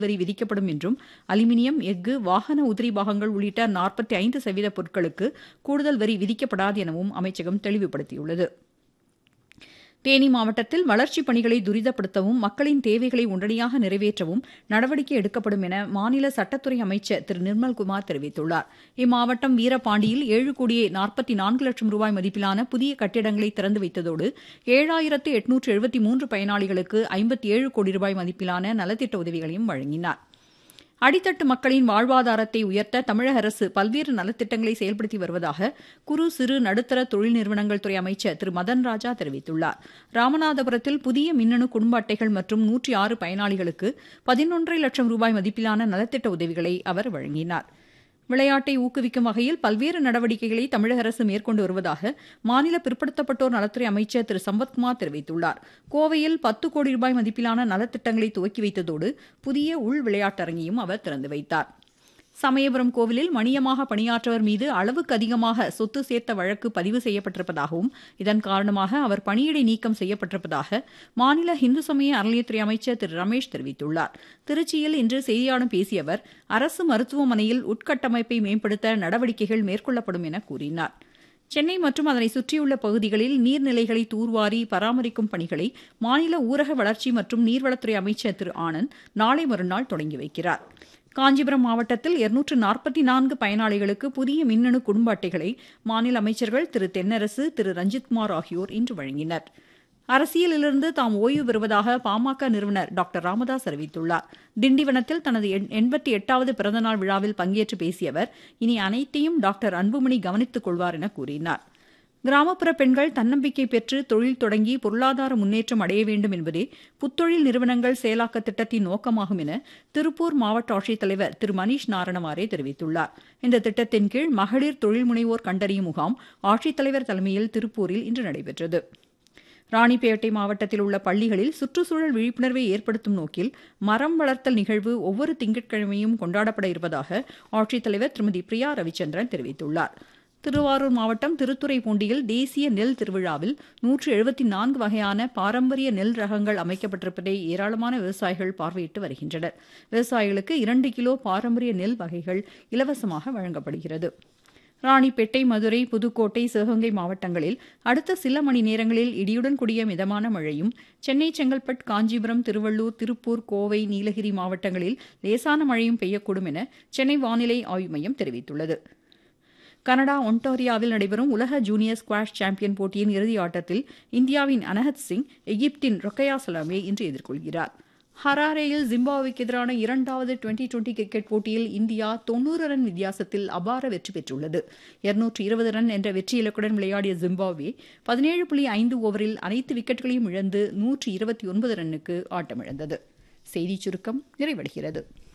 வரி விதிக்கப்படும் என்றும் அலுமினியம் எஃகு வாகன உதிரி பாகங்கள் உள்ளிட்ட நாற்பத்தி ஐந்து சதவீத பொருட்களுக்கு கூடுதல் வரி விதிக்கப்படாது எனவும் அமைச்சகம் தெளிவுபடுத்தியுள்ளது தேனி மாவட்டத்தில் வளர்ச்சிப் பணிகளை துரிதப்படுத்தவும் மக்களின் தேவைகளை உடனடியாக நிறைவேற்றவும் நடவடிக்கை எடுக்கப்படும் என மாநில சட்டத்துறை அமைச்சர் திரு நிர்மல்குமார் தெரிவித்துள்ளார் இம்மாவட்டம் வீரபாண்டியில் ஏழு கோடியே நாற்பத்தி நான்கு லட்சம் ரூபாய் மதிப்பிலான புதிய கட்டிடங்களை திறந்து வைத்ததோடு ஏழாயிரத்து எட்நூற்று எழுபத்தி மூன்று பயனாளிகளுக்கு ஐம்பத்தி ஏழு கோடி ரூபாய் மதிப்பிலான நலத்திட்ட உதவிகளையும் வழங்கினார் அடித்தட்டு மக்களின் வாழ்வாதாரத்தை உயர்த்த தமிழக அரசு பல்வேறு நலத்திட்டங்களை செயல்படுத்தி வருவதாக குறு சிறு நடுத்தர தொழில் நிறுவனங்கள் துறை அமைச்சர் திரு மதன் ராஜா தெரிவித்துள்ளார் ராமநாதபுரத்தில் புதிய மின்னணு குடும்ப அட்டைகள் மற்றும் நூற்றி ஆறு பயனாளிகளுக்கு பதினொன்றரை லட்சம் ரூபாய் மதிப்பிலான நலத்திட்ட உதவிகளை அவர் வழங்கினார் விளையாட்டை ஊக்குவிக்கும் வகையில் பல்வேறு நடவடிக்கைகளை தமிழக அரசு மேற்கொண்டு வருவதாக மாநில பிற்படுத்தப்பட்டோர் நலத்துறை அமைச்சர் திரு சம்பத்குமார் தெரிவித்துள்ளார் கோவையில் பத்து கோடி ரூபாய் மதிப்பிலான நலத்திட்டங்களை துவக்கி வைத்ததோடு புதிய உள் விளையாட்டரங்கையும் அவர் திறந்து வைத்தார் சமயபுரம் கோவிலில் மணியமாக பணியாற்றவர் மீது அளவுக்கு அதிகமாக சொத்து சேர்த்த வழக்கு பதிவு செய்யப்பட்டிருப்பதாகவும் இதன் காரணமாக அவர் பணியிடை நீக்கம் செய்யப்பட்டிருப்பதாக மாநில இந்து சமய அறநிலையத்துறை அமைச்சர் திரு ரமேஷ் தெரிவித்துள்ளார் திருச்சியில் இன்று செய்தியாளர்களிடம் பேசிய அவர் அரசு மருத்துவமனையில் உட்கட்டமைப்பை மேம்படுத்த நடவடிக்கைகள் மேற்கொள்ளப்படும் என கூறினார் சென்னை மற்றும் அதனை சுற்றியுள்ள பகுதிகளில் நீர்நிலைகளை தூர்வாரி பராமரிக்கும் பணிகளை மாநில ஊரக வளர்ச்சி மற்றும் நீர்வளத்துறை அமைச்சர் திரு ஆனந்த் நாளை மறுநாள் தொடங்கி வைக்கிறார் காஞ்சிபுரம் மாவட்டத்தில் இருநூற்று நாற்பத்தி நான்கு பயனாளிகளுக்கு புதிய மின்னணு குடும்ப அட்டைகளை மாநில அமைச்சர்கள் திரு தென்னரசு திரு ரஞ்சித்குமார் ஆகியோர் இன்று வழங்கினர் அரசியலிலிருந்து தாம் ஓய்வு பெறுவதாக பாமக நிறுவனர் டாக்டர் ராமதாஸ் அறிவித்துள்ளார் திண்டிவனத்தில் தனது எண்பத்தி எட்டாவது பிறந்தநாள் விழாவில் பங்கேற்று பேசிய அவர் இனி அனைத்தையும் டாக்டர் அன்புமணி கவனித்துக் கொள்வார் என கூறினார் கிராமப்புற பெண்கள் தன்னம்பிக்கை பெற்று தொழில் தொடங்கி பொருளாதார முன்னேற்றம் அடைய வேண்டும் என்பதே புத்தொழில் நிறுவனங்கள் செயலாக்க திட்டத்தின் நோக்கமாகும் என திருப்பூர் மாவட்ட ஆட்சித்தலைவர் திரு மணீஷ் நாரணமாரே தெரிவித்துள்ளார் இந்த திட்டத்தின் கீழ் மகளிர் தொழில் முனைவோர் கண்டறியும் முகாம் ஆட்சித்தலைவர் தலைமையில் திருப்பூரில் இன்று நடைபெற்றது ராணிப்பேட்டை மாவட்டத்தில் உள்ள பள்ளிகளில் சுற்றுச்சூழல் விழிப்புணர்வை ஏற்படுத்தும் நோக்கில் மரம் வளர்த்தல் நிகழ்வு ஒவ்வொரு திங்கட்கிழமையும் கொண்டாடப்பட இருப்பதாக ஆட்சித்தலைவர் திருமதி பிரியா ரவிச்சந்திரன் தெரிவித்துள்ளார் திருவாரூர் மாவட்டம் திருத்துறைப்பூண்டியில் தேசிய நெல் திருவிழாவில் நூற்று எழுபத்தி நான்கு வகையான பாரம்பரிய நெல் ரகங்கள் அமைக்கப்பட்டிருப்பதை ஏராளமான விவசாயிகள் பார்வையிட்டு வருகின்றனர் விவசாயிகளுக்கு இரண்டு கிலோ பாரம்பரிய நெல் வகைகள் இலவசமாக வழங்கப்படுகிறது ராணிப்பேட்டை மதுரை புதுக்கோட்டை சிவகங்கை மாவட்டங்களில் அடுத்த சில மணி நேரங்களில் இடியுடன் கூடிய மிதமான மழையும் சென்னை செங்கல்பட்டு காஞ்சிபுரம் திருவள்ளூர் திருப்பூர் கோவை நீலகிரி மாவட்டங்களில் லேசான மழையும் பெய்யக்கூடும் என சென்னை வானிலை ஆய்வு மையம் தெரிவித்துள்ளது கனடா ஒன்டாரியாவில் நடைபெறும் உலக ஜூனியர் ஸ்குவாஷ் சாம்பியன் போட்டியின் இறுதி ஆட்டத்தில் இந்தியாவின் அனஹத் சிங் எகிப்தின் ரொக்கையா சலாமே இன்று எதிர்கொள்கிறார் ஹராரேயில் ஜிம்பாப்வேக்கு எதிரான இரண்டாவது டுவெண்டி டுவெண்டி கிரிக்கெட் போட்டியில் இந்தியா தொன்னூறு ரன் வித்தியாசத்தில் அபார வெற்றி பெற்றுள்ளது இருநூற்று இருபது ரன் என்ற வெற்றி இலக்குடன் விளையாடிய ஜிம்பாப்வே பதினேழு புள்ளி ஐந்து ஓவரில் அனைத்து விக்கெட்டுகளையும் இழந்து நூற்று இருபத்தி ஒன்பது ரன்னுக்கு ஆட்டமிழந்தது செய்திச் சுருக்கம் நிறைவடைகிறது